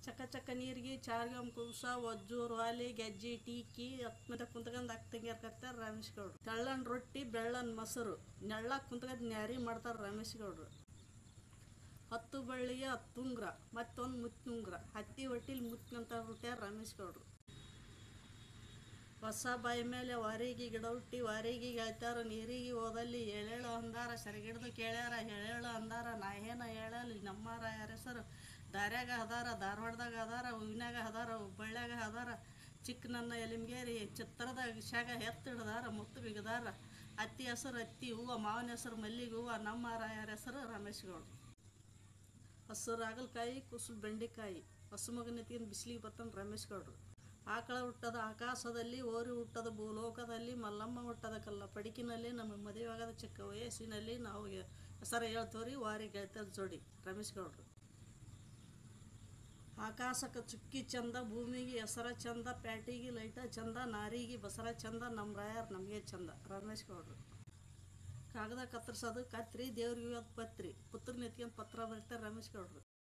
ಚಕ್ಕ ಚಕ್ಕ ನೀರಿಗೆ ಚಾರ್ಗಮ್ ಕುಬ್ಸ ಒಜ್ಜೂರು ವಾಲಿ ಗೆಜ್ಜಿ ಟೀಕಿ ಮತ್ತೆ ಕುಂತ್ಕೊಂಡ್ ಅಕ್ಕ ಕರ್ತಾರ ರಮೇಶ್ ಗೌಡ್ರು ತೆಳ್ಳನ್ ರೊಟ್ಟಿ ಬೆಳ್ಳನ್ ಮೊಸರು ನೆಳ್ಳಾಗ ಕುಂತ್ಕೊಂಡ್ ನ್ಯಾರಿ ಮಾಡ್ತಾರ ರಮೇಶ್ ಗೌಡ್ರು ಹತ್ತು ಬಳ್ಳಿಗೆ ಹತ್ತು ಉಂಗ್ರ ಮತ್ತೊಂದು ಮುತ್ತುಂಗ್ರ ಹತ್ತಿ ಹೊಟ್ಟಿಲಿ ಮುತ್ಕಂತ ಹುಟ್ಟ್ಯಾರ ರಮೇಶ್ ಗೌಡ್ರು ಹೊಸ ಬಾಯಿ ಮೇಲೆ ವಾರಿಗೆ ಗಿಡ ಹುಟ್ಟಿ ವಾರಿಗೆ ಹೇಳ್ತಾರ ನೀರಿಗೆ ಹೋದಲ್ಲಿ ಎಳೇಳು ಅಂದಾರ ಸರಿಗಿಡ್ದು ಕೇಳ್ಯಾರ ಎಳೇಳು ಅಂದಾರ ನಾ ಏನ ಹೇಳಲಿ ನಮ್ಮಾರ ಯಾರ ಹೆಸರು ದಾರ್ಯಾಗ ಹದಾರ ಧಾರವಾಡದಾಗ ಹದಾರ ಹೂವಿನಾಗ ಹದಾರ ಹುಬ್ಬಳ್ಳ್ಯಾಗ ಹದಾರ ಚಿಕ್ಕ ನನ್ನ ಎಲಿಮ್ಗೇರಿ ಚಿತ್ರದಾಗ ಶಾಗ ಎತ್ತಿಡ್ದಾರ ಮುತ್ತು ಬಿಗದಾರ ಅತ್ತಿ ಹೆಸರು ಅತ್ತಿ ಹೂವು ಮಾವನ ಹೆಸರು ಮಲ್ಲಿಗೆ ಹೂವು ನಮ್ಮ ರಾಯರ ಹೆಸರು ರಮೇಶ್ ಗೌಡ್ರು ಹಸಿರು ಹಾಗಲಕಾಯಿ ಕುಸುಲು ಬೆಂಡೆಕಾಯಿ ಹಸು ಮಗನ ಎತ್ಕೊಂಡು ಬಿಸಿಲಿಗೆ ಬರ್ತಾನೆ ರಮೇಶ್ ಗೌಡ್ರು ಆಕಳ ಹುಟ್ಟದ ಆಕಾಶದಲ್ಲಿ ಓರಿ ಹುಟ್ಟದ ಭೂಲೋಕದಲ್ಲಿ ಮಲ್ಲಮ್ಮ ಹುಟ್ಟದ ಕಲ್ಲ ಪಡಿಕಿನಲ್ಲಿ ನಮ್ಮ ಮದುವೆ ಆಗದ ಚಿಕ್ಕ ವಯಸ್ಸಿನಲ್ಲಿ ನಾವು ಹೆಸರು ಹೇಳ್ತೇವ್ರಿ ವಾರಿ ಗೆಳ್ತದ ಜೋಡಿ ರಮೇಶ್ ಗೌಡ್ರು ಆಕಾಶಕ್ಕೆ ಚುಕ್ಕಿ ಚಂದ ಭೂಮಿಗೆ ಹೆಸರ ಚಂದ ಪ್ಯಾಟಿಗೆ ಲೈಟ ಚಂದ ನಾರಿಗೆ ಬಸರ ಚಂದ ನಮ್ಮ ರಾಯರ್ ನಮಗೆ ಚಂದ ರಮೇಶ್ ಗೌಡ್ರು ಕಾಗದ ಕತ್ತರಿಸೋದು ಕತ್ರಿ ದೇವ್ರಿಗೆ ಇವತ್ತು ಪತ್ರಿ ಪುತ್ರನ ಎತ್ಕೊಂಡು ಪತ್ರ ಬರೀತಾರೆ ರಮೇಶ್ ಗೌಡ್ರು